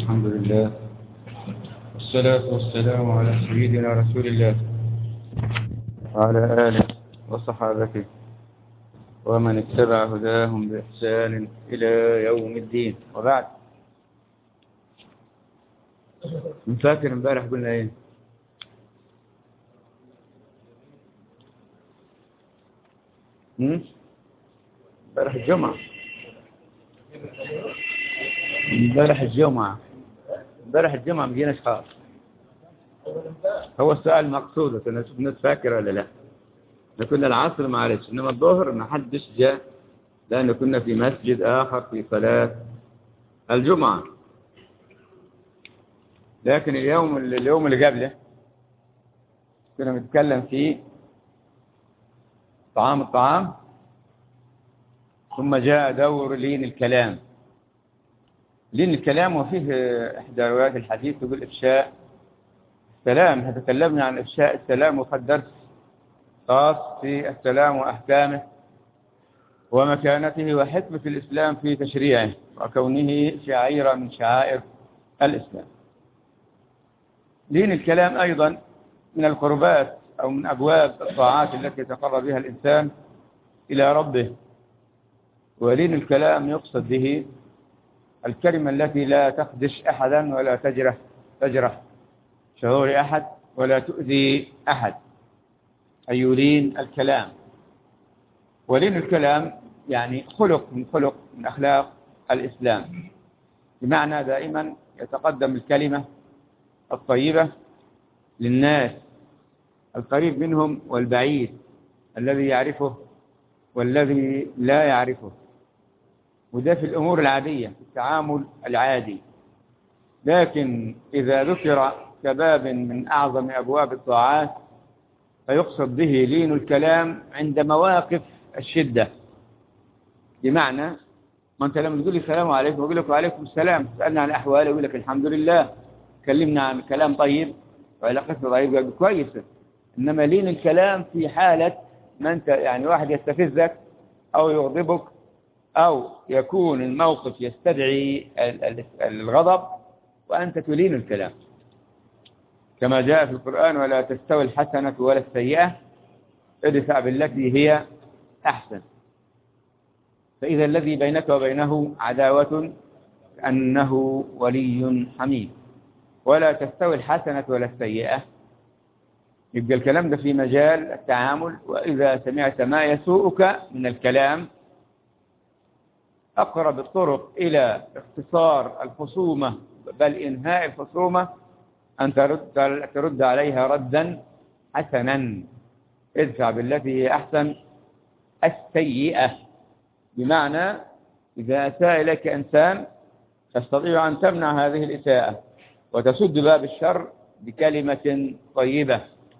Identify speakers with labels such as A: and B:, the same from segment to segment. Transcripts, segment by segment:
A: الحمد لله والصلاة والسلام على سيدنا رسول الله وعلى آله وصحابته ومن اتبع هداهم بإحسان إلى يوم الدين وبعد من فاكر امبارح قلنا ايه هم؟ امبارح الجمعة امبارح الجمعة امبارح الجمعة ما جيناش خالص هو السؤال مقصود كنا نشوف الناس فاكرة ولا لا احنا كنا العصر معلش انما الظهر ما حدش جاء لان كنا في مسجد اخر في صلاة الجمعة لكن اليوم اليوم اللي قبله كنا بنتكلم في طعام الطعام ثم جاء دور لين الكلام لين الكلام وفيه إحدى روايات الحديث تقول إفشاء السلام احنا تكلمنا عن إفشاء السلام وقد درس خاص في السلام وأحكامه ومكانته وحكمة الإسلام في تشريعه وكونه شعيرة من شعائر الإسلام لين الكلام أيضا من القربات أو من أبواب الطاعات التي يتقرب بها الإنسان إلى ربه ولين الكلام يقصد به الكلمة التي لا تخدش أحدا ولا تجرح تجرح شعور أحد ولا تؤذي أحد أي يلين الكلام ولين الكلام يعني خلق من خلق من أخلاق الإسلام بمعنى دائما يتقدم الكلمة الطيبة للناس القريب منهم والبعيد الذي يعرفه والذي لا يعرفه وده في الأمور العادية في التعامل العادي لكن إذا ذكر كباب من أعظم أبواب الطاعات فيقصد به لين الكلام عند مواقف الشدة بمعنى ما أنت لما تقول لي السلام عليكم وأقول لك وعليكم السلام تسألنا عن أحوالي وأقول لك الحمد لله كلمنا عن كلام طيب وعلاقتنا طيبة كويسة إنما لين الكلام في حالة ما أنت يعني واحد يستفزك أو يغضبك أو يكون الموقف يستدعي الغضب وأنت تلين الكلام كما جاء في القرآن ولا تستوي الحسنة ولا السيئة ادفع بالتي هي أحسن فإذا الذي بينك وبينه عداوة أنه ولي حميد ولا تستوي الحسنة ولا السيئة يبقى الكلام ده في مجال التعامل وإذا سمعت ما يسوءك من الكلام أقرب الطرق إلى اختصار الخصومة بل إنهاء الخصومة أن ترد, ترد عليها ردا حسنا ادفع بالتي هي أحسن السيئة بمعنى إذا أساء إليك إنسان تستطيع أن تمنع هذه الإساءة وتسد باب الشر بكلمة طيبة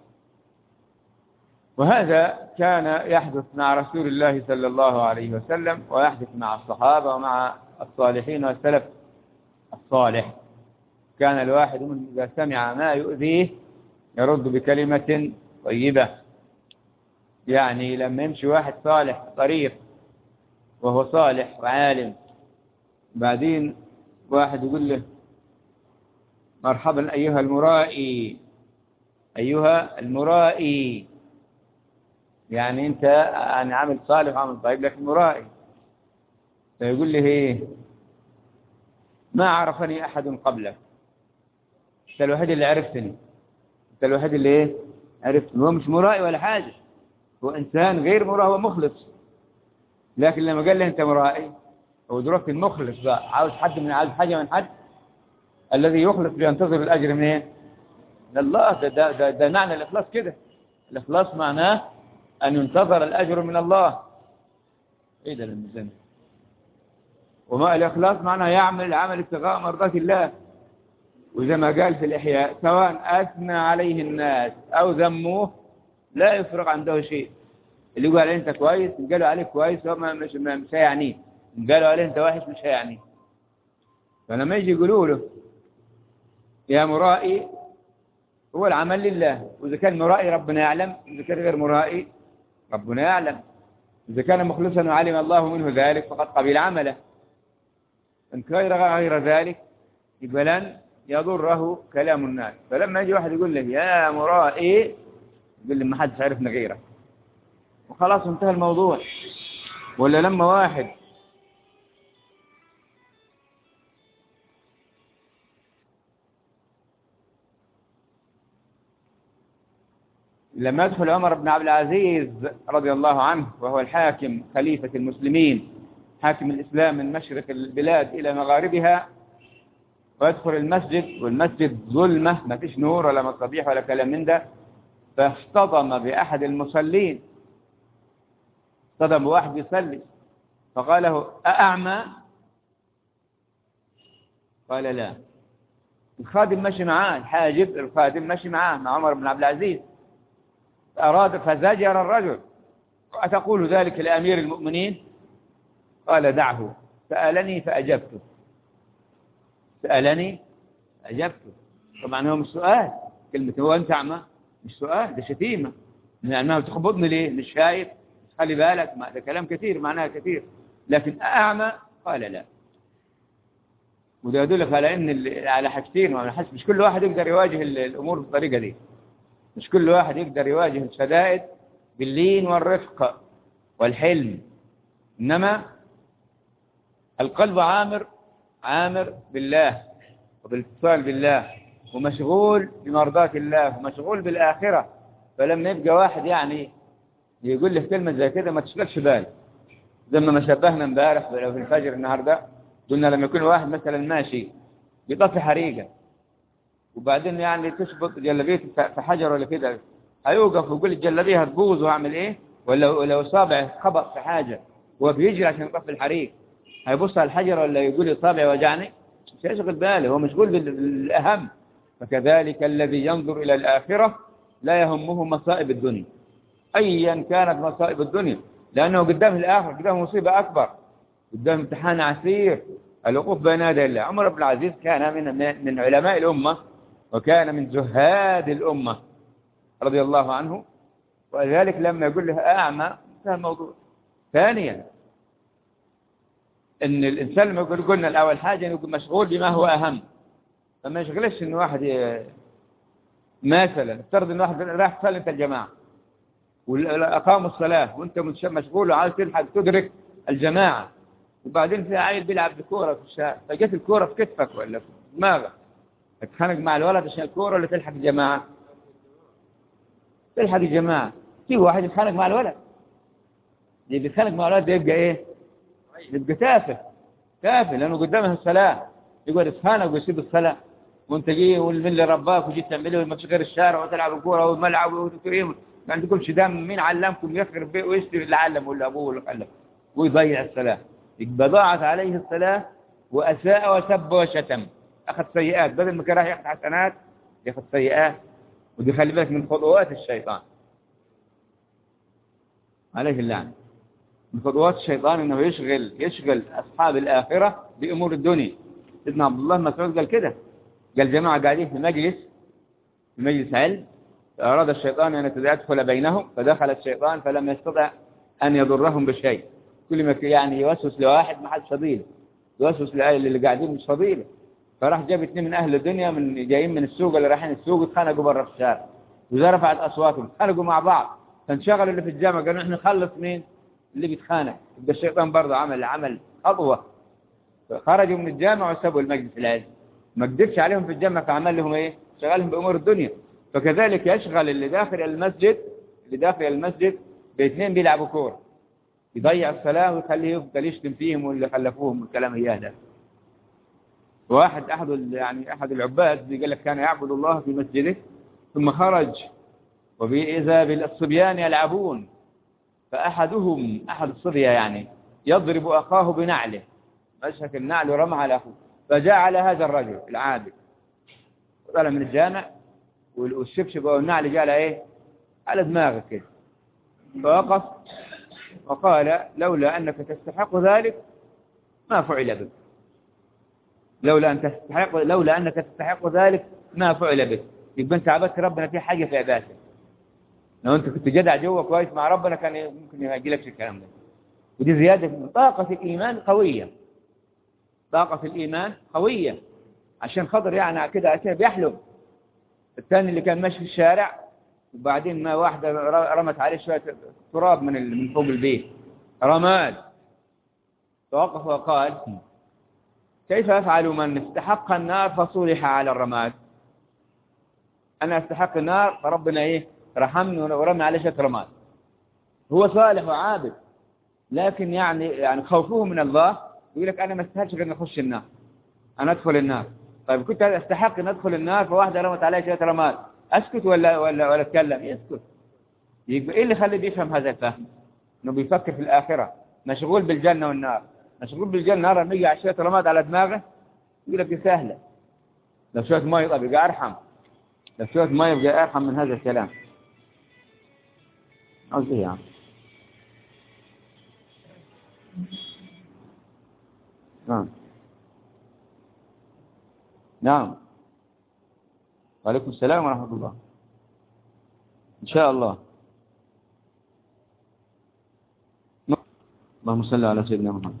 A: وهذا كان يحدث مع رسول الله صلى الله عليه وسلم ويحدث مع الصحابة ومع الصالحين والسلف الصالح كان الواحد منهم إذا سمع ما يؤذيه يرد بكلمة طيبة يعني لما يمشي واحد صالح طريق وهو صالح وعالم بعدين واحد يقول له مرحبا أيها المرائي أيها المرائي يعني أنت يعني عامل صالح وعامل طيب لكن مرائي فيقول لي ايه ما عرفني أحد قبلك أنت الوحيد اللي عرفتني أنت الوحيد اللي ايه عرفتني هو مش مرائي ولا حاجة هو إنسان غير مرائي هو مخلص لكن لما قال لي أنت مرائي هو دلوقتي المخلص بقى عاوز حد من عاوز حاجة من حد الذي يخلص بينتظر الأجر منين من الله ده, ده, ده, ده معنى الإخلاص كده الإخلاص معناه أن ينتظر الأجر من الله إيه ده المزن وما الإخلاص معناه يعمل عمل ابتغاء مرضات الله وزي ما قال في الإحياء سواء أثنى عليه الناس أو ذموه لا يفرق عنده شيء اللي يقول عليه أنت كويس قالوا عليه كويس هو مش, مش هيعنيه قالوا عليه أنت وحش مش هيعنيه فلما يجي يقولوا له يا مرائي هو العمل لله وإذا كان مرائي ربنا يعلم إذا كان غير مرائي ربنا يعلم إذا كان مخلصا وعلم الله منه ذلك فقد قبل عمله إن غير غير ذلك يبقى لن يضره كلام الناس فلما يجي واحد يقول له يا مرائي يقول لي ما حدش عرفنا غيرك وخلاص انتهى الموضوع ولا لما واحد لما يدخل عمر بن عبد العزيز رضي الله عنه وهو الحاكم خليفة المسلمين حاكم الإسلام من مشرق البلاد إلى مغاربها ويدخل المسجد والمسجد ظلمة ما فيش نور ولا مصابيح ولا كلام من ده فاصطدم بأحد المصلين اصطدم بواحد يصلي فقال له أأعمى قال لا الخادم مشي معاه الحاجب الخادم مشي معاه مع عمر بن عبد العزيز أراد فزجر الرجل أتقول ذلك لأمير المؤمنين قال دعه سألني فأجبته سألني فأجبته طبعا هو مش سؤال كلمة هو أنت أعمى مش سؤال ده شتيمة يعني ما تخبطني ليه مش شايف خلي بالك ما ده كلام كثير معناها كثير لكن أعمى قال لا وده يدلك على ان على حاجتين وانا حاسس مش كل واحد يقدر يواجه الامور بالطريقه دي مش كل واحد يقدر يواجه الشدائد باللين والرفق والحلم انما القلب عامر عامر بالله وبالاتصال بالله ومشغول بمرضاة الله ومشغول بالآخرة فلما يبقى واحد يعني يقول له كلمة زي كده ما تشغلش بال زي ما شبهنا امبارح في الفجر النهارده قلنا لما يكون واحد مثلا ماشي بيطفي حريقة وبعدين يعني تشبط جلبيته في حجر ولا كده هيوقف ويقول الجلبية هتبوظ واعمل ايه ولا لو صابع خبط في حاجة هو بيجري عشان يطفي الحريق هيبص على الحجر ولا يقول صابعي وجعني مش هيشغل باله هو مشغول بالأهم فكذلك الذي ينظر إلى الآخرة لا يهمه مصائب الدنيا أيا كانت مصائب الدنيا لأنه قدام الآخر قدام مصيبة أكبر قدام امتحان عسير الوقوف بين يدي الله عمر بن العزيز كان من من علماء الأمة وكان من زهاد الأمة رضي الله عنه ولذلك لما يقول له أعمى انتهى الموضوع ثانيا ان الانسان لما يقول قلنا الاول حاجه يكون مشغول بما هو اهم فما يشغلش ان واحد ي... مثلا افترض ان واحد راح تصلي انت الجماعه واقاموا الصلاه وانت مشغول وعايز تلحق تدرك الجماعه وبعدين في عيل بيلعب بكوره في الشارع فجت الكوره في كتفك ولا في دماغك تتخانق مع الولد عشان الكوره ولا تلحق الجماعه تلحق الجماعه في واحد يتخانق مع الولد اللي بيتخانق مع الولد ده يبقى ايه يبقى تافه تافه لانه قدامه الصلاه يقعد يتخانق ويسيب الصلاه وانت جاي والمن اللي رباك وجيت تعمله ما غير الشارع وتلعب الكوره والملعب وتكريم ما عندكمش دم مين علمكم يخرب بيه ويشتري اللي علم ولا ابوه ولا علم ويضيع الصلاه يبقى ضاعت عليه الصلاه واساء وسب وشتم اخذ سيئات بدل ما كان راح ياخذ حسنات ياخذ سيئات ودي خلي بالك من خطوات الشيطان عليه اللعنه من خطوات الشيطان انه يشغل يشغل اصحاب الاخره بامور الدنيا سيدنا عبد الله مسعود قال كده قال جماعه قاعدين في مجلس في مجلس علم فاراد الشيطان ان يدخل بينهم فدخل الشيطان فلم يستطع ان يضرهم بشيء كل ما يعني يوسوس لواحد ما حدش فضيله يوسوس اللي قاعدين مش فضيله فراح جاب اثنين من اهل الدنيا من جايين من السوق اللي رايحين السوق اتخانقوا برا في الشارع واذا رفعت اصواتهم اتخانقوا مع بعض فانشغلوا اللي في الجامع قالوا احنا نخلص مين اللي بيتخانق يبقى الشيطان برضه عمل عمل خطوه خرجوا من الجامع وسابوا المجلس العلمي ما قدرش عليهم في الجامع فعمل لهم ايه شغلهم بامور الدنيا فكذلك يشغل اللي داخل المسجد اللي داخل المسجد باثنين بيلعبوا كوره يضيع الصلاه ويخليه يفضل يشتم فيهم واللي خلفوهم والكلام اياه ده واحد احد يعني احد العباد قال لك كان يعبد الله في مسجده ثم خرج وإذا بالصبيان يلعبون فأحدهم أحد الصبية يعني يضرب أخاه بنعله مسك النعل ورمى على أخوه فجاء على هذا الرجل العابد طلع من الجامع والشبشب والنعل جاء على إيه على دماغه كده فوقف وقال لولا أنك تستحق ذلك ما فعل بك لولا أن تستحق لولا أنك تستحق ذلك ما فعل بك يبقى أنت عبدت ربنا في حاجة في عبادتك لو أنت كنت جدع جوه كويس مع ربنا كان ممكن يجي لك الكلام ده ودي زيادة طاقة الإيمان قوية طاقة الإيمان قوية عشان خاطر يعني كده كده بيحلم الثاني اللي كان ماشي في الشارع وبعدين ما واحدة رمت عليه شوية تراب من من فوق البيت رماد توقف وقال كيف أفعل من استحق النار فصلح على الرماد أنا استحق النار فربنا إيه رحمني ورمي عليه شوية رماد هو صالح وعابد لكن يعني يعني خوفه من الله يقول لك أنا ما استاهلش غير أخش النار أنا أدخل النار طيب كنت أستحق أن أدخل النار فواحدة رمت علي شوية رماد أسكت ولا ولا ولا أتكلم يسكت يبقى إيه اللي خليه بيفهم هذا الفهم إنه بيفكر في الآخرة مشغول بالجنة والنار مشغول بالجنة والنار لما يجي شوية رماد على دماغه يقول لك دي سهلة لو شوية مية طب يبقى أرحم لو شوية مية يبقى أرحم من هذا الكلام عاوز إيه يا عم نعم نعم وعليكم السلام ورحمة الله إن شاء الله اللهم صل على سيدنا محمد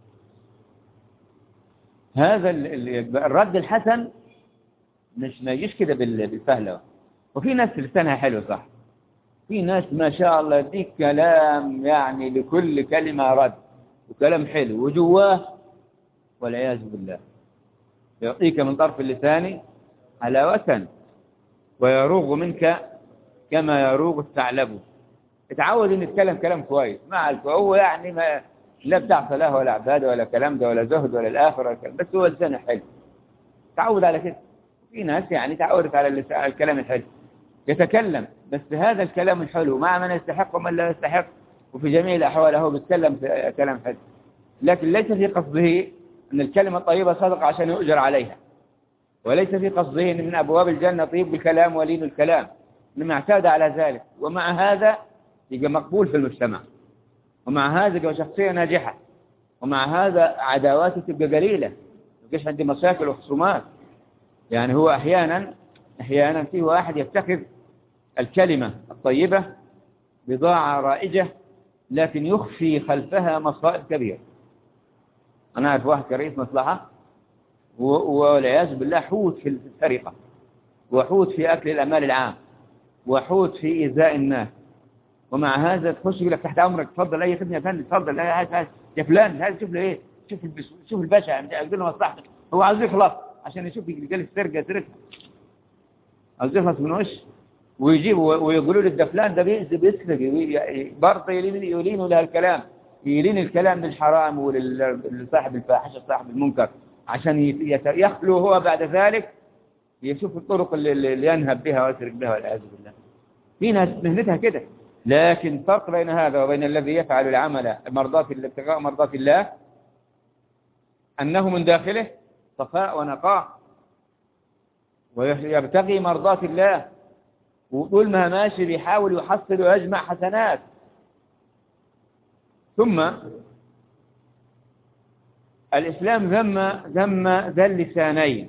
A: هذا الرد الحسن مش ما يجيش كده بالفهلة وفي ناس لسانها حلو صح في ناس ما شاء الله يديك كلام يعني لكل كلمة رد وكلام حلو وجواه والعياذ بالله يعطيك من طرف اللسان حلاوة ويروغ منك كما يروغ الثعلب اتعود ان يتكلم كلام كويس مع هو يعني ما لا بتاع صلاه ولا عباده ولا كلام ده ولا زهد ولا الاخر ولا كلام بس هو لسانه حلو تعود على كده في ناس يعني تعودت على اللسان الكلام الحلو يتكلم بس هذا الكلام الحلو مع من يستحق ومن لا يستحق وفي جميع الاحوال هو بيتكلم في كلام حلو لكن ليس في قصده ان الكلمه الطيبه صدقه عشان يؤجر عليها وليس في قصده ان من ابواب الجنه طيب الكلام ولين الكلام انما اعتاد على ذلك ومع هذا يبقى مقبول في المجتمع ومع هذا يبقى شخصية ناجحة ومع هذا عداواته تبقى قليلة ما يبقاش عندي مشاكل وخصومات يعني هو أحيانا أحيانا في واحد يتخذ الكلمة الطيبة بضاعة رائجة لكن يخفي خلفها مصائب كبيرة أنا أعرف واحد كرئيس مصلحة والعياذ بالله حوت في السرقة وحوت في أكل الأمال العام وحوت في إيذاء الناس ومع هذا تخش يقول لك تحت امرك تفضل اي خدمه يا فندم تفضل يا فلان هذا شوف له ايه شوف شوف الباشا اقول له مصلحتك هو عاوز يخلص عشان يشوف قال السرقه سرقه عاوز يخلص من وش ويجيب ويقولوا له ده فلان ده بيأذي بيسرق برضه يلين يلين له الكلام يلين الكلام للحرام ولصاحب الفاحشه صاحب المنكر عشان يخلو هو بعد ذلك يشوف الطرق اللي, اللي ينهب بها ويسرق بها والعياذ بالله في ناس مهنتها كده لكن فرق بين هذا وبين الذي يفعل العمل مرضات ابتغاء مرضات الله أنه من داخله صفاء ونقاء ويبتغي مرضات الله وطول ما ماشي بيحاول يحصل ويجمع حسنات ثم الإسلام ذم ذم ذا اللسانين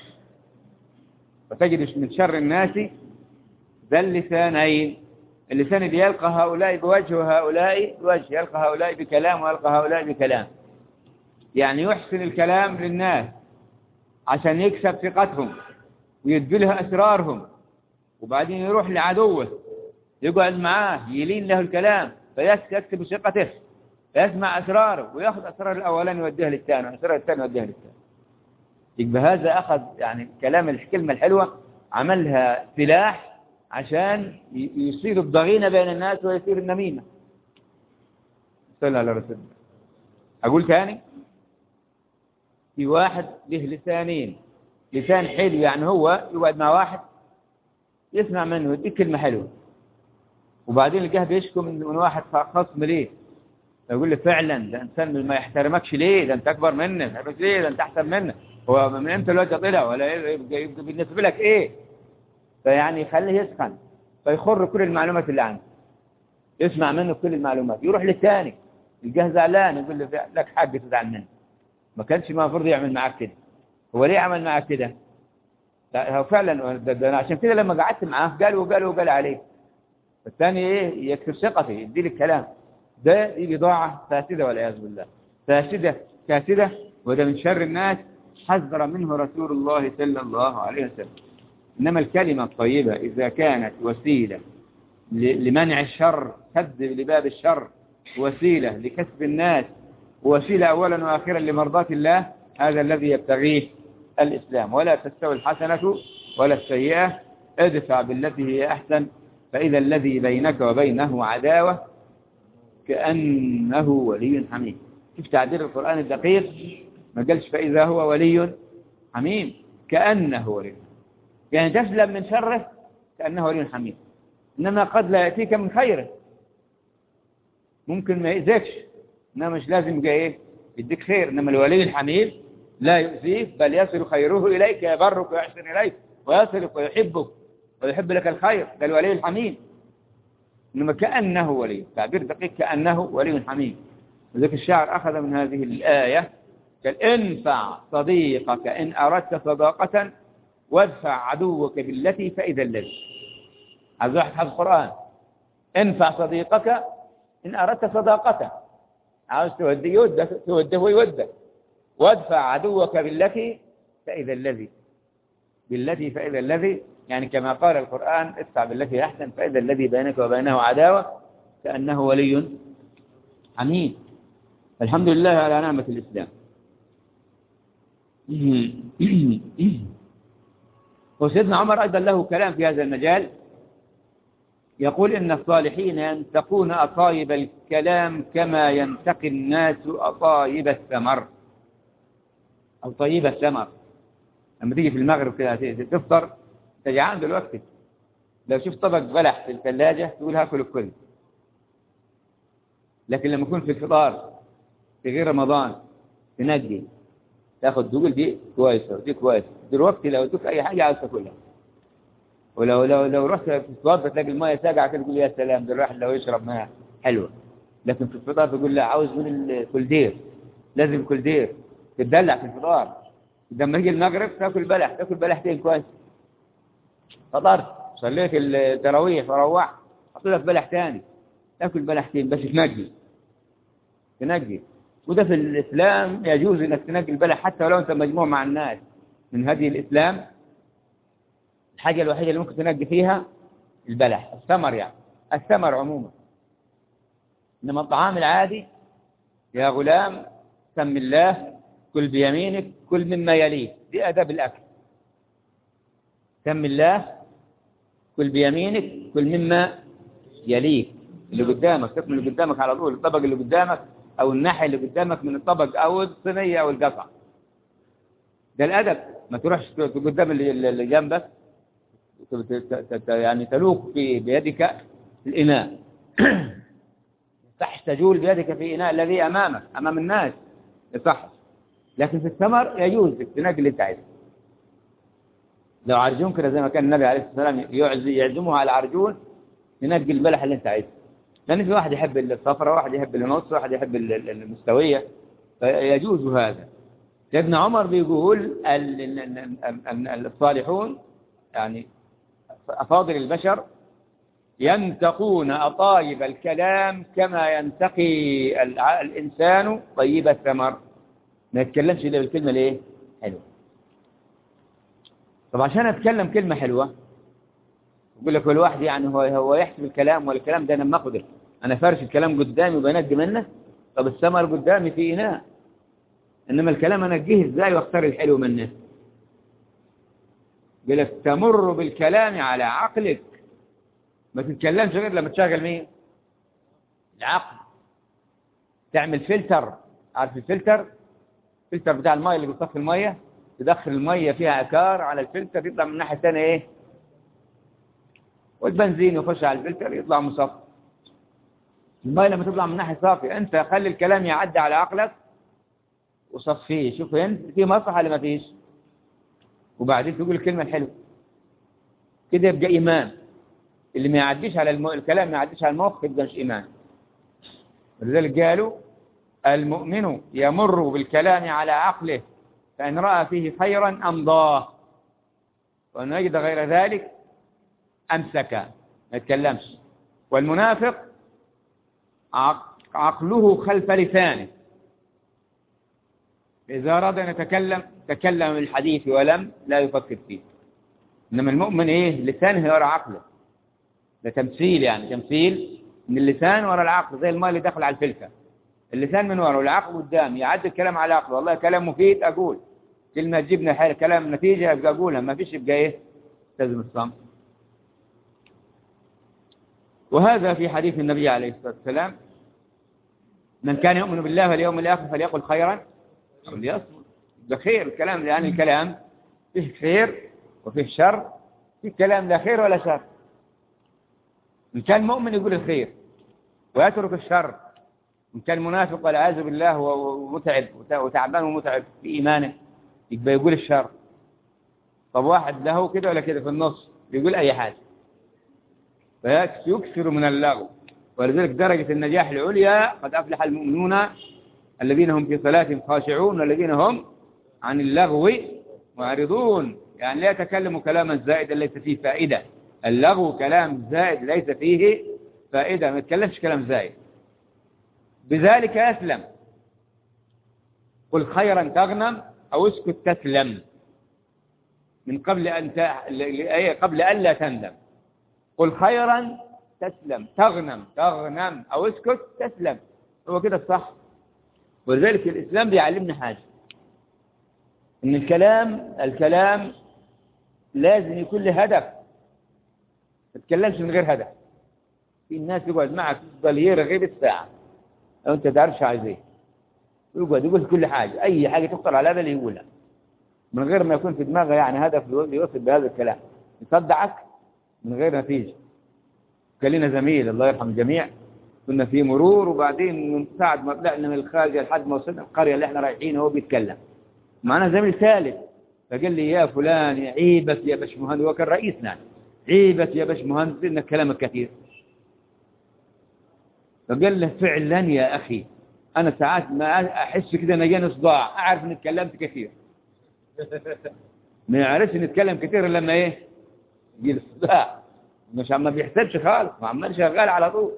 A: وتجد من شر الناس ذا اللسانين اللسان اللي يلقى هؤلاء بوجه وهؤلاء بوجه يلقى هؤلاء بكلام ويلقى هؤلاء بكلام يعني يحسن الكلام للناس عشان يكسب ثقتهم ويدي له أسرارهم وبعدين يروح لعدوه يقعد معاه يلين له الكلام فيكسب ثقته فيسمع أسراره ويأخذ أسرار الأولاني يوديها للثاني وأسرار الثاني يوديها للثاني يبقى هذا أخذ يعني كلام الكلمة الحلوة عملها سلاح عشان يصير الضغينة بين الناس ويصير النميمة صلى على رسول الله أقول تاني في واحد له لسانين لسان حلو يعني هو يقعد مع واحد يسمع منه يديك كلمة حلوة وبعدين الجاه بيشكو من واحد خصم ليه يقول لي فعلا ده انسان ما يحترمكش ليه ده انت اكبر منه ليه ده انت احسن منه هو من امتى الوقت طلع ولا يبقى بالنسبه لك ايه فيعني يخليه يسخن فيخر كل المعلومات اللي عنده يسمع منه كل المعلومات يروح للثاني يلقاه زعلان يقول له لك حق تزعل منه ما كانش المفروض يعمل معك كده هو ليه عمل معك كده لا هو فعلا ده, ده عشان كده لما قعدت معاه قال وقال وقال عليه الثاني ايه يكسر ثقتي يدي لي الكلام ده دي بضاعة فاسدة والعياذ بالله فاسدة كاسدة وده من شر الناس حذر منه رسول الله صلى الله عليه وسلم إنما الكلمة الطيبة إذا كانت وسيلة لمنع الشر كذب لباب الشر وسيلة لكسب الناس وسيلة أولا وآخرا لمرضاة الله هذا الذي يبتغيه الإسلام ولا تستوي الحسنة ولا السيئة ادفع بالتي هي أحسن فإذا الذي بينك وبينه عداوة كأنه ولي حميم شوف تعبير القرآن الدقيق ما قالش فإذا هو ولي حميم كأنه ولي يعني تسلم من شره كأنه ولي حميم إنما قد لا يأتيك من خيره ممكن ما يأذيكش إنما مش لازم يبقى إيه يديك خير إنما الولي الحميم لا يؤذيك بل يصل خيره إليك يبرك ويحسن إليك ويصلك ويحبك ويحب لك الخير ده الولي الحميم إنما كأنه ولي تعبير دقيق كأنه ولي حميم وذلك الشاعر أخذ من هذه الآية قال انفع صديقك إن أردت صداقة وادفع عدوك بالتي فإذا الذي عايز واحد حفظ القرآن انفع صديقك إن أردت صداقته عاوز توديه يودك توديه ويودك وادفع عدوك بالتي فإذا الذي بالتي فإذا الذي يعني كما قال القرآن ادفع بالتي أحسن فإذا الذي بينك وبينه عداوة كأنه ولي حميد الحمد لله على نعمة الإسلام وسيدنا عمر أيضا له كلام في هذا المجال يقول إن الصالحين ينتقون أطايب الكلام كما ينتقي الناس أطايب الثمر أو طيب الثمر لما تيجي في المغرب كده تفطر تجعان دلوقتي لو شفت طبق بلح في الثلاجة تقول هاكل الكل لكن لما يكون في الفطار في غير رمضان تنجي تاخد تقول دي كويسة ودي كويسة دلوقتي لو ادوك أي حاجة عاوز تاكلها ولو لو لو رحت تتوضى تلاقي المايه ساقعه كده تقول يا سلام ده الواحد لو يشرب ماء حلوه لكن في الفطار تقول لا عاوز من الكلدير لازم كلدير تدلع في الفطار لما يجي المغرب تاكل بلح تاكل بلحتين كويس فطرت صليت التراويح وروحت حط لك بلح ثاني تاكل بلحتين بس تنقي تنقي وده في الاسلام يجوز انك تنقي البلح حتى ولو انت مجموع مع الناس من هدي الاسلام الحاجة الوحيدة اللي ممكن تنقي فيها البلح الثمر يعني الثمر عموما إنما الطعام العادي يا غلام سم الله كل بيمينك كل مما يليك دي أداب الأكل سم الله كل بيمينك كل مما يليك اللي قدامك تاكل اللي قدامك على طول الطبق اللي قدامك أو الناحية اللي قدامك من الطبق أو الصينية أو القطع ده الأدب ما تروحش قدام اللي جنبك يعني تلوك في بيدك الإناء صح تجول بيدك في إناء الذي أمامك أمام الناس صح لكن في الثمر يجوز تنقل اللي انت عايزه لو عرجون كده زي ما كان النبي عليه الصلاة والسلام يعزمه على عرجون ينقي البلح اللي انت عايزه لأن في واحد يحب الصفرة واحد يحب النص واحد يحب المستوية فيجوز هذا ابن عمر بيقول الصالحون يعني أفاضل البشر ينتقون أطايب الكلام كما ينتقي الإنسان طيب الثمر ما يتكلمش إلا بالكلمة ليه حلوة طب عشان أتكلم كلمة حلوة يقول لك الواحد يعني هو هو يحسب الكلام والكلام ده أنا ما أخذه أنا فارش الكلام قدامي وبنجي منه طب الثمر قدامي في إناء إنما الكلام أنجيه إزاي واختار الحلو منه يقول لك تمر بالكلام على عقلك ما تتكلمش غير لما تشغل مين العقل تعمل فلتر عارف الفلتر الفلتر بتاع المية اللي بيصفي المية تدخل المية فيها عكار على الفلتر يطلع من الناحية الثانية ايه والبنزين يخش على الفلتر يطلع مصفي المية لما تطلع من ناحية صافية انت خلي الكلام يعدي على عقلك وصفيه شوف انت في مصلحة ولا ما فيش وبعدين تقول الكلمة الحلوة كده يبقى إيمان اللي ما يعديش على الم... الكلام ما يعديش على المخ يبقى مش إيمان ولذلك قالوا المؤمن يمر بالكلام على عقله فإن رأى فيه خيرا أمضاه وأن وجد غير ذلك أمسك ما يتكلمش والمنافق عقله خلف لسانه إذا أراد أن يتكلم تكلم بالحديث ولم لا يفكر فيه إنما المؤمن إيه لسانه ورا عقله ده تمثيل يعني تمثيل من اللسان ورا العقل زي الماء اللي دخل على الفلكة اللسان من ورا والعقل قدام يعد الكلام على العقل والله كلام مفيد أقول كلمة تجيبنا حال كلام نتيجة أبقى أقولها ما فيش يبقى إيه تلزم الصمت وهذا في حديث النبي عليه الصلاة والسلام من كان يؤمن بالله واليوم الآخر فليقل خيرا أو ليصمت ده خير الكلام لأن الكلام فيه خير وفيه شر في كلام لا خير ولا شر إن كان مؤمن يقول الخير ويترك الشر إن كان منافق والعياذ بالله ومتعب وتعبان ومتعب في إيمانه يبقى يقول الشر طب واحد له كده ولا كده في النص يقول أي حاجة فيكثر من اللغو ولذلك درجة النجاح العليا قد أفلح المؤمنون الذين هم في صلاتهم خاشعون والذين هم عن اللغو معرضون يعني لا يتكلموا كلاما زائدا ليس فيه فائدة اللغو كلام زائد ليس فيه فائدة ما يتكلمش كلام زائد بذلك أسلم قل خيرا تغنم أو اسكت تسلم من قبل أن ت... قبل أن لا تندم قل خيرا تسلم تغنم تغنم أو اسكت تسلم هو كده الصح ولذلك الإسلام بيعلمنا حاجة إن الكلام الكلام لازم يكون له هدف ما تتكلمش من غير هدف في الناس يقعد معك يفضل يرغي بالساعة لو أنت تعرفش عايز إيه يقعد يقول كل حاجة أي حاجة تخطر على بالي يقولها من غير ما يكون في دماغه يعني هدف يوصل بهذا الكلام يصدعك من غير نتيجة كان لنا زميل الله يرحم الجميع كنا في مرور وبعدين من ساعة ما طلعنا من الخارجة لحد ما وصلنا القرية اللي احنا رايحين هو بيتكلم معنا زميل ثالث فقال لي يا فلان يا عيبك يا باش مهندس هو كان رئيسنا عيبك يا باش مهندس انك كلامك كثير فقال له فعلا يا أخي أنا ساعات ما أحس كده أنا جاني صداع أعرف إني اتكلمت كثير ما يعرفش نتكلم كثير لما إيه يجي الصداع مش عم بيحسبش خالص ما عمال شغال على طول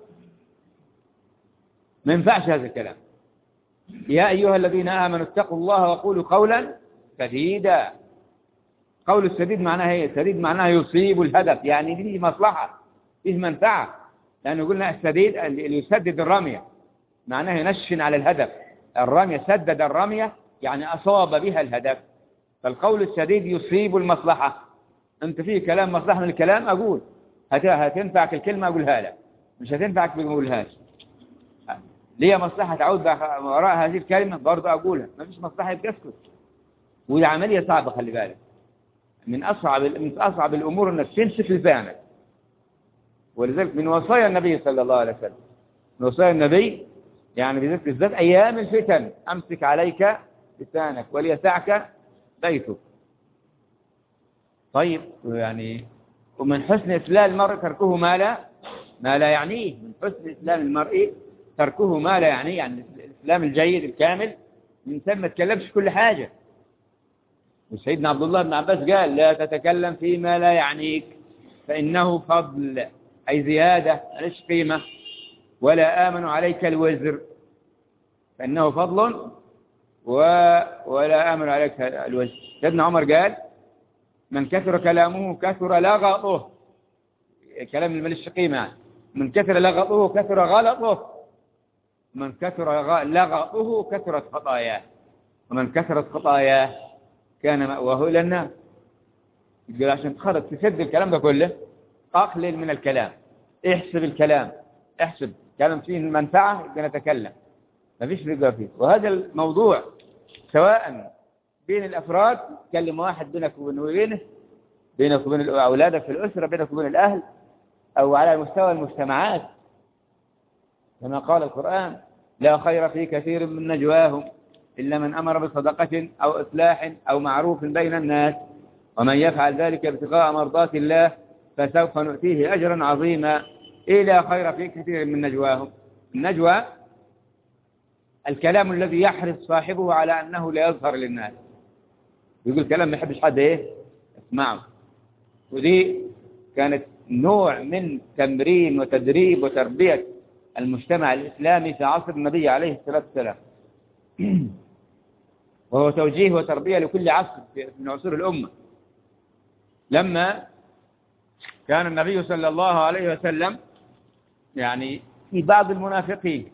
A: ما ينفعش هذا الكلام يا أيها الذين آمنوا اتقوا الله وقولوا قولا سديدا قول السديد معناه ايه السديد معناه يصيب الهدف يعني دي مصلحة فيه منفعة لأنه قلنا السديد اللي يسدد الرمية معناه ينشن على الهدف الرمية سدد الرمية يعني أصاب بها الهدف فالقول السديد يصيب المصلحة أنت فيه كلام مصلحة من الكلام أقول هتنفعك الكلمة أقولها لك مش هتنفعك ما أقولهاش ليه مصلحة تعود وراء هذه الكلمة برضه أقولها ما فيش مصلحة يبقى اسكت ودي عملية صعبة خلي بالك من أصعب من أصعب الأمور أنك تمسك لسانك ولذلك من وصايا النبي صلى الله عليه وسلم من وصايا النبي يعني بالذات بالذات أيام الفتن أمسك عليك لسانك وليسعك بيتك طيب يعني ومن حسن إسلام المرء تركه ما لا ما لا يعنيه من حسن إسلام المرء تركه ما لا يعنيه يعني الإسلام الجيد الكامل من ثم ما تكلمش كل حاجة وسيدنا عبد الله بن عباس قال لا تتكلم فيما لا يعنيك فإنه فضل أي زيادة ليش قيمة ولا آمن عليك الوزر فإنه فضل و... ولا آمن عليك الوزر سيدنا عمر قال من كثر كلامه كثر لغطه كلام الملش قيمة من كثر لغطه كثر غلطه من كثر لغطه كثرت خطاياه ومن كثرت خطاياه كان مأواه إلى النار يقول عشان تخرج تسد الكلام ده كله أقلل من الكلام احسب الكلام احسب كلام فيه المنفعة يبقى نتكلم ما فيش رجاء فيه وهذا الموضوع سواء بين الأفراد تكلم واحد بينك وبينه بينك وبين أولادك في الأسرة بينك وبين الأهل أو على مستوى المجتمعات كما قال القرآن لا خير في كثير من نجواهم إلا من أمر بصدقة أو إصلاح أو معروف بين الناس ومن يفعل ذلك ابتغاء مرضات الله فسوف نؤتيه أجرا عظيما إلى خير في كثير من نجواهم النجوى الكلام الذي يحرص صاحبه على أنه لا يظهر للناس يقول كلام ما يحبش حد إيه اسمعه ودي كانت نوع من تمرين وتدريب وتربية المجتمع الإسلامي في عصر النبي عليه الصلاة والسلام وهو توجيه وتربية لكل عصر من عصور الأمة لما كان النبي صلى الله عليه وسلم يعني في بعض المنافقين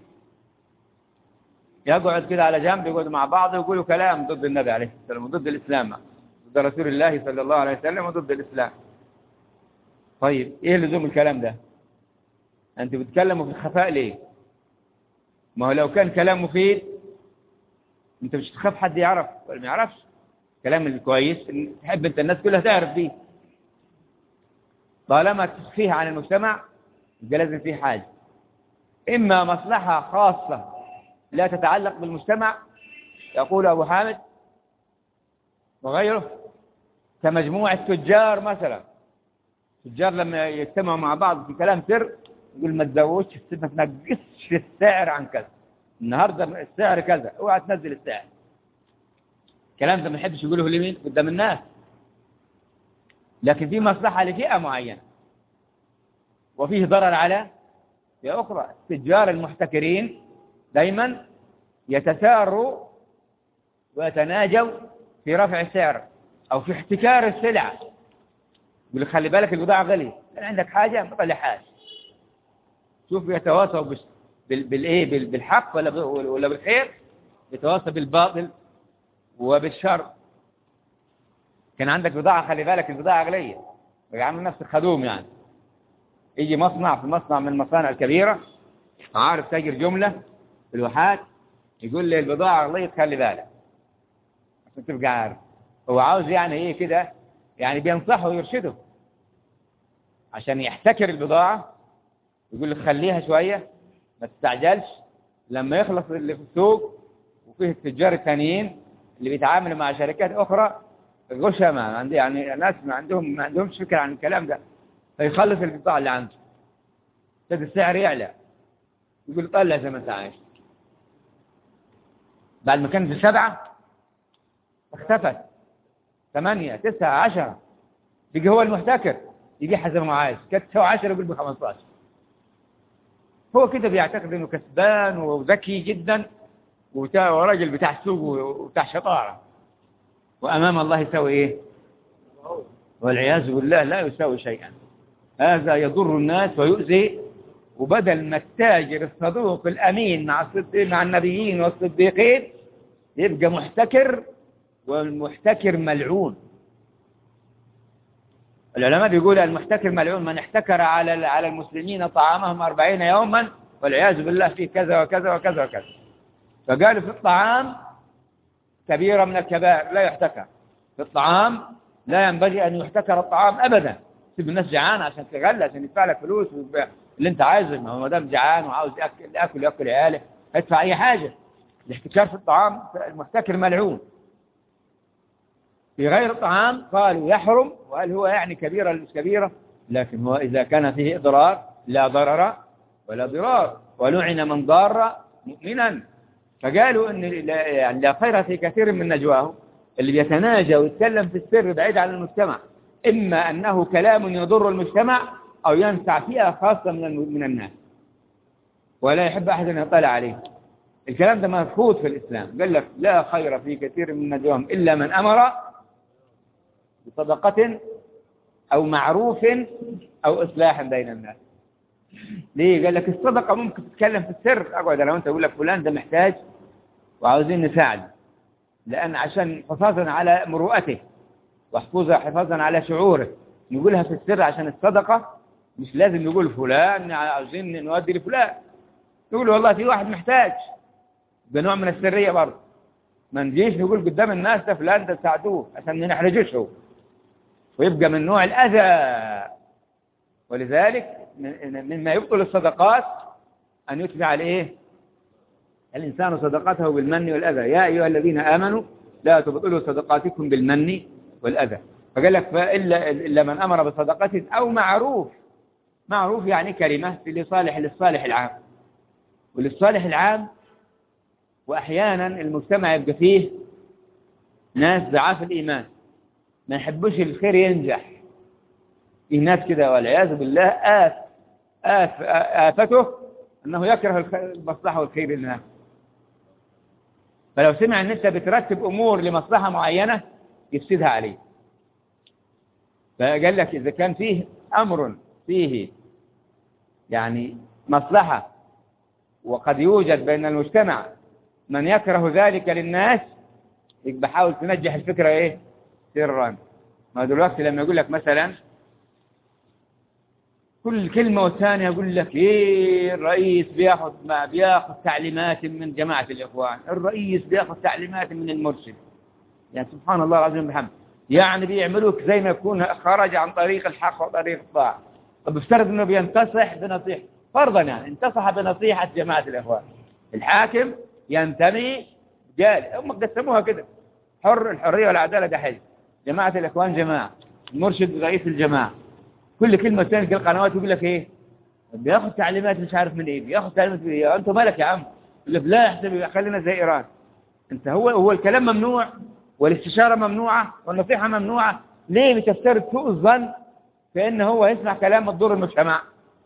A: يقعد كده على جنب يقعدوا مع بعض ويقولوا كلام ضد النبي عليه السلام وضد الإسلام ضد رسول الله صلى الله عليه وسلم وضد الإسلام طيب ايه لزوم الكلام ده انت بتتكلموا في الخفاء ليه ما هو لو كان كلام مفيد انت مش تخاف حد يعرف ولا ما يعرفش كلام الكويس تحب انت الناس كلها تعرف بيه طالما تخفيه عن المجتمع يبقى لازم فيه حاجة إما مصلحة خاصة لا تتعلق بالمجتمع يقول أبو حامد وغيره كمجموعة تجار مثلا تجار لما يجتمعوا مع بعض في كلام سر يقول ما تزودش ما تنقصش السعر عن كذا النهارده السعر كذا اوعى تنزل السعر الكلام ده ما يحبش يقوله لمين قدام الناس لكن في مصلحة لفئة معينة وفيه ضرر على فئة أخرى التجار المحتكرين دايما يتساروا ويتناجوا في رفع السعر أو في احتكار السلعة يقول خلي بالك البضاعة غالية عندك حاجة مطلع حاجة شوف يتواصوا بال... بالايه بالحق ولا ولا بالخير يتواصى بالباطل وبالشر كان عندك بضاعة خلي بالك البضاعة غالية ويعمل نفسك خدوم يعني يجي مصنع في مصنع من المصانع الكبيرة عارف تاجر جملة في الواحات يقول لي البضاعة غليت خلي بالك عشان تبقى عارف هو عاوز يعني ايه كده يعني بينصحه ويرشده عشان يحتكر البضاعة يقول لك خليها شوية ما تستعجلش لما يخلص اللي في السوق وفيه التجار الثانيين اللي بيتعاملوا مع شركات أخرى غشة ما عندي يعني ناس ما عندهم ما عندهمش فكرة عن الكلام ده فيخلص البضاعة اللي عنده تبدأ السعر يعلى يقول طلع زي ما انت عايش بعد ما كان في سبعة اختفت ثمانية تسعة عشرة بيجي هو المحتكر يبيعها زي ما عايز كانت تساوي 10 يقول ب 15 هو كده بيعتقد انه كسبان وذكي جدا وراجل بتاع سوق وبتاع شطارة وأمام الله يساوي إيه والعياذ بالله لا يساوي شيئا هذا يضر الناس ويؤذي وبدل ما التاجر الصدوق الأمين مع الصديق مع النبيين والصديقين يبقى محتكر والمحتكر ملعون العلماء بيقول المحتكر ملعون من احتكر على على المسلمين طعامهم أربعين يوما والعياذ بالله في كذا وكذا وكذا وكذا فقالوا في الطعام كبيرة من الكبائر لا يحتكر في الطعام لا ينبغي أن يحتكر الطعام أبدا تسيب الناس جعان عشان تغلى عشان يدفع لك فلوس اللي انت عايزه ما هو ما دام جعان وعاوز ياكل ياكل ياكل عياله ادفع اي حاجه الاحتكار في الطعام المحتكر ملعون في غير الطعام قالوا يحرم وهل هو يعني كبيرة مش كبيرة لكن هو إذا كان فيه إضرار لا ضرر ولا ضرار ولعن من ضار مؤمنا فقالوا ان لا, يعني لا خير في كثير من نجواهم اللي بيتناجى ويتكلم في السر بعيد عن المجتمع إما أنه كلام يضر المجتمع أو ينفع فئة خاصة من من الناس ولا يحب أحد أن يطلع عليه الكلام ده مرفوض في الإسلام قال لك لا خير في كثير من نجواهم إلا من أمر بصدقة أو معروف أو إصلاح بين الناس ليه قال لك الصدقة ممكن تتكلم في السر أقعد لو أنت أقول لك فلان ده محتاج وعاوزين نساعده لأن عشان حفاظا على مروءته وحفاظا حفاظا على شعوره نقولها في السر عشان الصدقة مش لازم نقول فلان عاوزين نودي لفلان نقول والله في واحد محتاج بنوع من السرية برضه ما نجيش نقول قدام الناس ده فلان ده ساعدوه عشان ما نحرجوش هو ويبقى من نوع الأذى ولذلك مما يبطل الصدقات أن يتبع الايه الإنسان صدقاته بالمن والأذى يا أيها الذين آمنوا لا تبطلوا صدقاتكم بالمن والأذى فقال لك فإلا إلا من أمر بصدقة أو معروف معروف يعني كلمة لصالح للصالح العام وللصالح العام وأحيانا المجتمع يبقى فيه ناس ضعاف الإيمان ما يحبوش الخير ينجح في ناس كده والعياذ بالله آف آف آفته أنه يكره المصلحة والخير للناس فلو سمع ان انت بترتب امور لمصلحه معينه يفسدها عليه فقال لك اذا كان فيه امر فيه يعني مصلحه وقد يوجد بين المجتمع من يكره ذلك للناس يبقى حاول تنجح الفكره ايه سرا ما دلوقتي لما يقول لك مثلا كل كلمة والثانية يقول لك ايه الرئيس بياخذ ما بياخذ تعليمات من جماعة الإخوان الرئيس بياخذ تعليمات من المرشد يعني سبحان الله العظيم بحمد يعني بيعملوك زي ما يكون خرج عن طريق الحق وطريق الطاعة طب افترض انه بينتصح بنصيحة فرضا يعني انتصح بنصيحة جماعة الإخوان الحاكم ينتمي قال هم قسموها كده حر الحرية والعدالة ده حزب جماعة الإخوان جماعة المرشد رئيس الجماعة كل كلمة ثانية في القنوات يقول لك ايه بياخذ تعليمات مش عارف من ايه بياخذ تعليمات من ايه انت مالك يا عم يقول لك لا احسب خلينا زي ايران انت هو هو الكلام ممنوع والاستشارة ممنوعة والنصيحة ممنوعة ليه بتفترض سوء الظن في ان هو يسمع كلام تضر المجتمع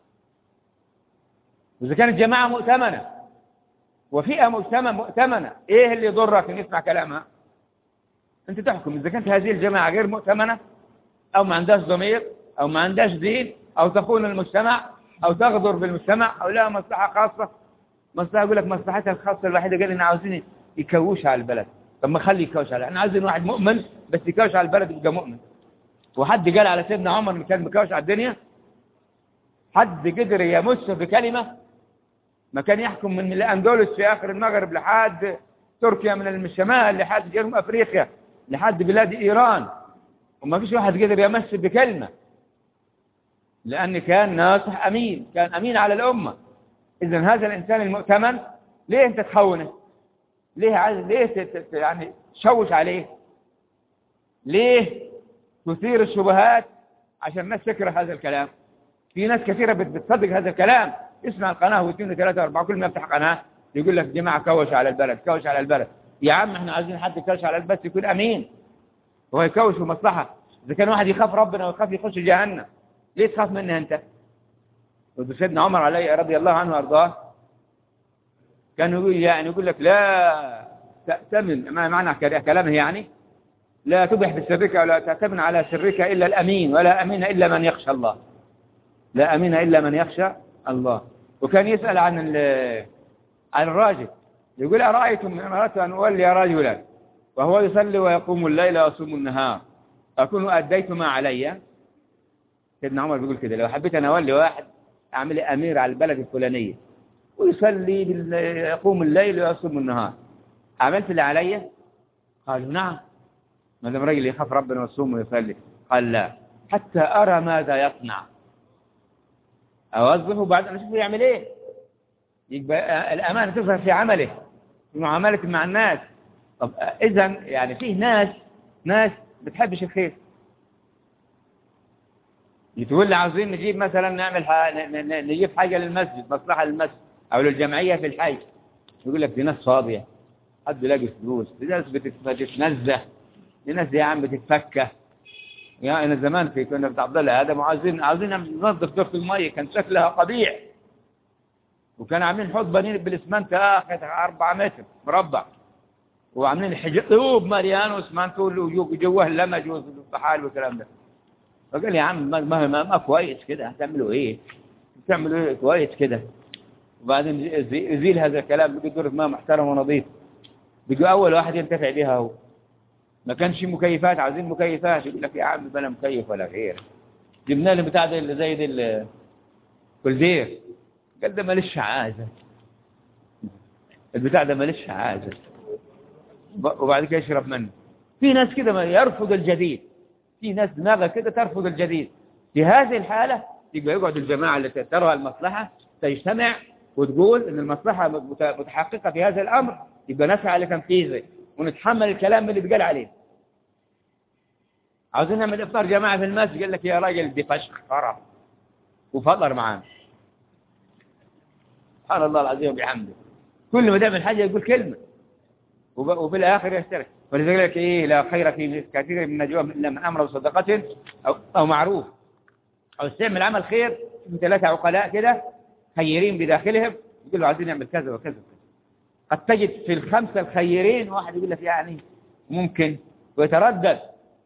A: واذا كانت جماعة مؤتمنة وفئة مجتمع مؤتمنة ايه اللي يضرك ان يسمع كلامها انت تحكم اذا كانت هذه الجماعة غير مؤتمنة او ما عندهاش ضمير او ما عندهاش دين او تخون المجتمع او تغدر بالمجتمع او لها مصلحة خاصة مصلحة يقول لك مصلحتها الخاصة الوحيدة قال إننا عاوزين يكوش على البلد طب ما خلي يكوش على احنا عايزين واحد مؤمن بس يكوش على البلد يبقى مؤمن وحد قال على سيدنا عمر كان مكوش على الدنيا حد قدر يمس بكلمة ما كان يحكم من الأندلس في آخر المغرب لحد تركيا من الشمال لحد جنوب أفريقيا لحد بلاد إيران وما فيش واحد قدر يمس بكلمة لأن كان ناصح أمين كان أمين على الأمة إذا هذا الإنسان المؤتمن ليه أنت تخونه ليه عايز ليه ت- ت- يعني تشوش عليه ليه تثير الشبهات عشان الناس تكره هذا الكلام في ناس كثيرة بت- بتصدق هذا الكلام اسمع القناة واثنين وثلاثة وأربعة كل ما يفتح قناة يقول لك جماعة كوش على البلد كوش على البلد يا عم احنا عايزين حد يكوش على البلد بس يكون أمين هو يكوش بمصلحة إذا كان واحد يخاف ربنا ويخاف يخش جهنم ليه تخاف مني أنت سيدنا عمر علي رضي الله عنه وأرضاه كان يقول يعني يقول لك لا تأتمن ما معنى كلامه يعني لا تبح بسرك ولا تأتمن على سرك إلا الأمين ولا أمين إلا من يخشى الله لا أمين إلا من يخشى الله وكان يسأل عن ال- عن الراجل يقول أرأيتم إن أردت أن أولي رجلا وهو يصلي ويقوم الليل ويصوم النهار أكون أديت ما علي سيدنا عمر بيقول كده لو حبيت أنا أولي واحد أعمل أمير على البلد الفلانية ويصلي بال- يقوم الليل ويصوم النهار عملت اللي علي قالوا نعم ما دام راجل يخاف ربنا ويصوم ويصلي قال لا حتى أرى ماذا يصنع أوظفه وبعد أن أشوفه يعمل إيه يبقى الأمانة تظهر في عمله في معاملته مع الناس طب إذا يعني فيه ناس ناس بتحبش الخير يتقول لي عاوزين نجيب مثلا نعمل ح... ن- ن- نجيب حاجة للمسجد مصلحة للمسجد أو للجمعية في الحي يقول لك دي ناس فاضية حد يلاقي فلوس دي ناس بتت- بتتنزه دي ناس دي يا عم بتتفكه يا أنا زمان في كنا في عبد الله آدم وعاوزين عاوزين ننظف دورة المية كان شكلها قبيح وكان عاملين حوض بنين بالاسمنت آخر 4 متر مربع وعاملين الحجاب طوب مليان واسمنت وجوه اللمج والطحال والكلام ده فقال يا عم ما ما ما, ما كويس كده هتعملوا ايه تعملوا ايه كويس كده وبعدين يزي- يزيل هذا الكلام بيقول دورة ماء محترم ونظيف بيجوا اول واحد ينتفع بها هو ما كانش مكيفات عايزين مكيفات يقول لك يا عم بلا مكيف ولا غير جبنا له بتاع ده اللي زي ده الكولدير قال ده ماليش عازة البتاع ده ماليش عازة ب- وبعد كده يشرب منه في ناس كده ما يرفض الجديد في ناس دماغها كده ترفض الجديد في هذه الحالة يبقى يقعد الجماعة اللي ترى المصلحة تجتمع وتقول ان المصلحة مت- متحققة في هذا الامر يبقى نسعى لتنفيذه ونتحمل الكلام اللي بيقال عليه عاوزين نعمل افطار جماعة في المسجد قال لك يا راجل دي فشخ خرب وفطر معانا سبحان الله العظيم وبحمده كل ما تعمل حاجة يقول كلمة وب- وفي الآخر يشترك ولذلك إيه لا خير في كثير من نجواهم إلا من أمر بصدقة أو, أو معروف أو استعمل عمل خير في ثلاثة عقلاء كده خيرين بداخلهم يقولوا عايزين نعمل كذا وكذا وكذا قد تجد في الخمسة الخيرين واحد يقول لك يعني ممكن ويتردد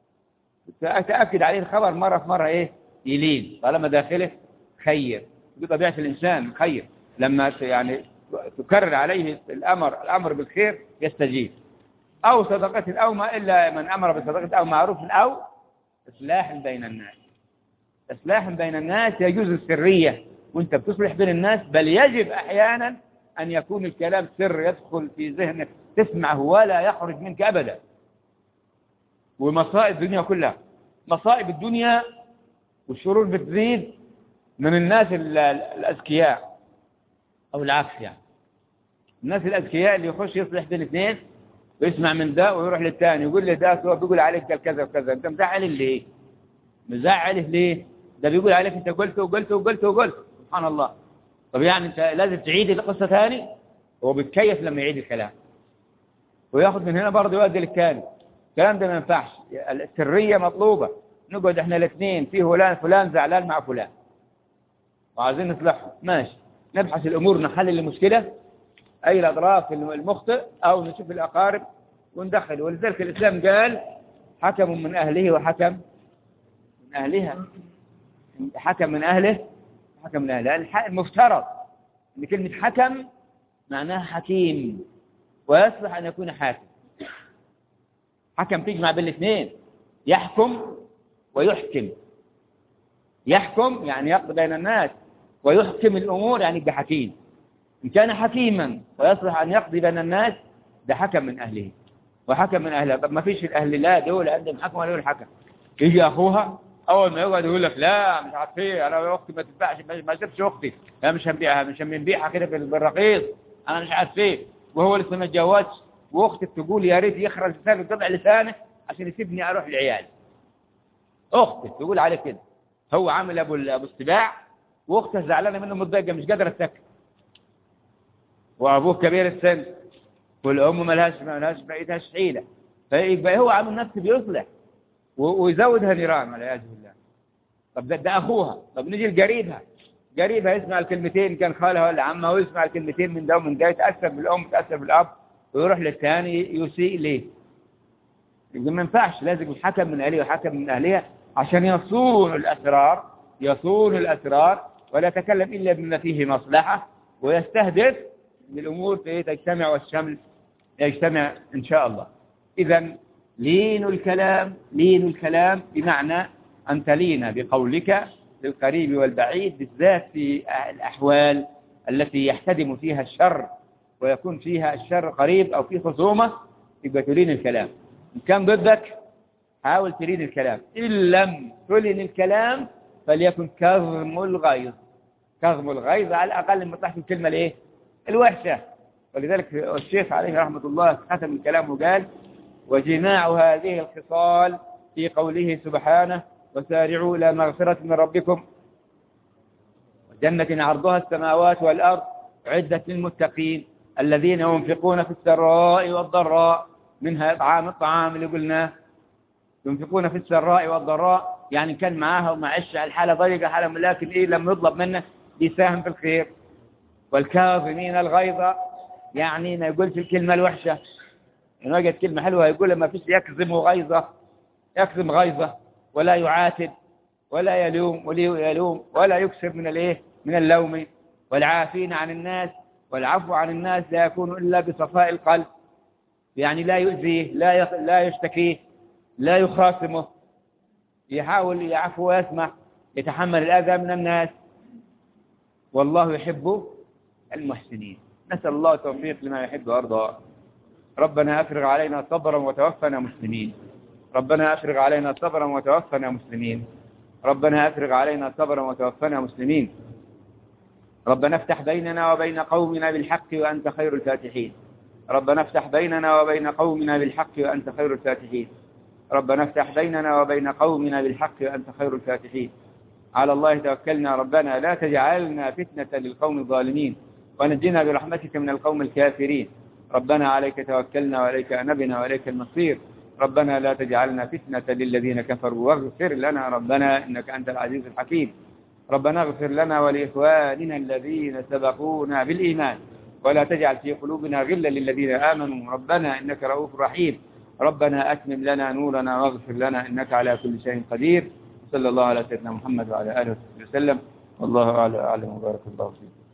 A: تأكد عليه الخبر مرة في مرة إيه يلين طالما داخله خير دي طبيعة الإنسان خير لما يعني تكرر عليه الأمر الأمر بالخير يستجيب أو صدقة أو ما إلا من أمر بصدقة أو معروف أو إصلاح بين الناس إصلاح بين الناس يجوز السرية وانت بتصلح بين الناس بل يجب أحيانا أن يكون الكلام سر يدخل في ذهنك تسمعه ولا يخرج منك أبدا ومصائب الدنيا كلها مصائب الدنيا والشرور بتزيد من الناس الأذكياء أو العكس يعني الناس الأذكياء اللي يخش يصلح بين اثنين ويسمع من ده ويروح للثاني يقول له ده هو بيقول عليك قال كذا وكذا انت مزعل ليه مزعله ليه ده بيقول عليك انت قلت وقلت وقلت وقلت سبحان الله طب يعني انت لازم تعيد القصة ثاني هو بيتكيف لما يعيد الكلام وياخذ من هنا برضه يؤدي للثاني الكلام ده ما ينفعش السرية مطلوبة نقعد احنا الاثنين في فلان فلان زعلان مع فلان وعايزين نصلحهم ماشي نبحث الامور نحلل المشكلة اي الاطراف المخطئ او نشوف الاقارب وندخل ولذلك الاسلام قال حكم من اهله وحكم من اهلها حكم من اهله حكم من اهله المفترض ان كلمة حكم معناها حكيم ويصلح ان يكون حاكم حكم تجمع بين الاثنين يحكم ويحكم يحكم يعني يقضي بين الناس ويحكم الأمور يعني يبقى حكيم إن كان حكيما ويصلح أن يقضي بين الناس ده حكم من أهله وحكم من أهلها طب ما فيش الأهل لا دول عندهم حكم ولا الحكم يجي أخوها أول ما يقعد يقول لك لا مش عارف ايه أنا أختي ما تنفعش ما سبتش أختي لا مش هنبيعها مش هنبيعها كده بالرقيق أنا مش عارف ايه وهو لسه ما اتجوزش واختك تقول يا ريت يخرج لسانه قطع لسانه عشان يسيبني اروح لعيالي اختك تقول عليه كده هو عامل ابو ابو السباع واخته زعلانه منه متضايقه مش قادره تسكت وابوه كبير السن والام ملهاش ملهاش بايدهاش حيله فيبقى هو عامل نفسه بيصلح ويزودها نيران والعياذ بالله طب ده, ده اخوها طب نيجي لقريبها قريبها يسمع الكلمتين كان خالها ولا عمها ويسمع الكلمتين من ده ومن ده يتاثر بالام يتاثر بالاب ويروح للثاني يسيء ليه يقول ما ينفعش لازم الحكم من أهليه وحكم من أهلها عشان يصون الأسرار يصون الأسرار ولا يتكلم إلا بما فيه مصلحة ويستهدف للأمور تجتمع والشمل يجتمع إن شاء الله إذا لين الكلام لين الكلام بمعنى أن تلين بقولك للقريب والبعيد بالذات في الأحوال التي يحتدم فيها الشر ويكون فيها الشر قريب أو في خصومة يبقى تلين الكلام إن كان ضدك حاول تلين الكلام إن لم تلين الكلام فليكن كظم الغيظ كظم الغيظ على الأقل من تحت الكلمة الإيه؟ الوحشة ولذلك الشيخ عليه رحمة الله ختم الكلام وقال وجماع هذه الخصال في قوله سبحانه وسارعوا إلى مغفرة من ربكم وجنة عرضها السماوات والأرض عدة للمتقين الذين ينفقون في السراء والضراء منها إطعام الطعام اللي قلناه ينفقون في السراء والضراء يعني كان معاها ومعش الحالة ضيقة حالة لكن إيه لما يطلب منه يساهم في الخير والكاظمين الغيظ يعني ما يقولش الكلمة الوحشة إن وجد كلمة حلوة يقول ما فيش يكظم غيظة يكظم غيظة ولا يعاتب ولا يلوم ولا يلوم ولا يكسر من الايه من اللوم والعافين عن الناس والعفو عن الناس لا يكون إلا بصفاء القلب يعني لا يؤذيه لا لا يشتكيه لا يخاصمه يحاول يعفو ويسمح يتحمل الأذى من الناس والله يحب المحسنين نسأل الله التوفيق لما يحب ويرضى ربنا أفرغ علينا صبرا وتوفنا مسلمين ربنا أفرغ علينا صبرا وتوفنا مسلمين ربنا أفرغ علينا صبرا وتوفنا مسلمين ربنا افتح بيننا وبين قومنا بالحق وأنت خير الفاتحين ربنا افتح بيننا وبين قومنا بالحق وأنت خير الفاتحين ربنا افتح بيننا وبين قومنا بالحق وأنت خير الفاتحين على الله توكلنا ربنا لا تجعلنا فتنة للقوم الظالمين ونجنا برحمتك من القوم الكافرين ربنا عليك توكلنا وعليك أنبنا وعليك المصير ربنا لا تجعلنا فتنة للذين كفروا واغفر لنا ربنا إنك أنت العزيز الحكيم ربنا اغفر لنا ولإخواننا الذين سبقونا بالإيمان ولا تجعل في قلوبنا غلا للذين آمنوا ربنا إنك رؤوف رحيم ربنا أتمم لنا نورنا واغفر لنا إنك على كل شيء قدير صلى الله على سيدنا محمد وعلى آله وصحبه وسلم والله أعلم وبارك الله فيكم